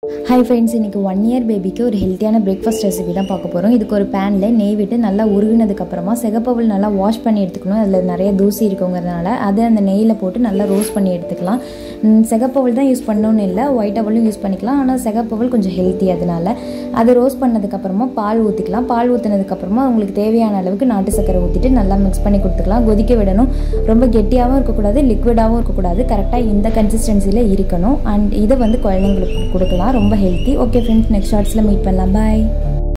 hi friends இன்றைக்கி one year பேபிக்கு ஒரு ஹெல்த்தியான பிரேக்ஃபாஸ்ட் ரெசிபி தான் பார்க்க போகிறோம் இதுக்கு ஒரு பேனில் நெய் விட்டு நல்லா உருகினதுக்கப்புறமா சிகப்பவுல் நல்லா வாஷ் பண்ணி எடுத்துக்கணும் அதில் நிறைய தூசி இருக்குங்கிறதுனால அதை அந்த நெய்யில் போட்டு நல்லா ரோஸ்ட் பண்ணி எடுத்துக்கலாம் ம், சிகப்பவுல் தான் யூஸ் பண்ணணும்னு இல்லை ஒயிட் அவலும் யூஸ் பண்ணிக்கலாம் ஆனால் சிகப்பவுல் கொஞ்சம் ஹெல்த்தி அதனால அதை ரோஸ்ட் பண்ணதுக்கப்புறமா பால் ஊற்றிக்கலாம் பால் ஊற்றினதுக்கப்புறமா உங்களுக்கு தேவையான அளவுக்கு நாட்டு சக்கரை ஊற்றிட்டு நல்லா மிக்ஸ் பண்ணி கொடுத்துக்கலாம் கொதிக்க விடணும் ரொம்ப கெட்டியாகவும் இருக்கக்கூடாது லிக்விடாகவும் இருக்கக்கூடாது கரெக்டாக இந்த கன்சிஸ்டன்சியில் இருக்கணும் அண்ட் இதை வந்து குழந்தைங்களுக்கு கொடுக்கலாம் ரொம்ப ஹெல்த்தி ஓகே ஃப்ரெண்ட்ஸ் நெக்ஸ்ட் ஷார்ட்ஸில் மீட் பண்ணலாம் பாய்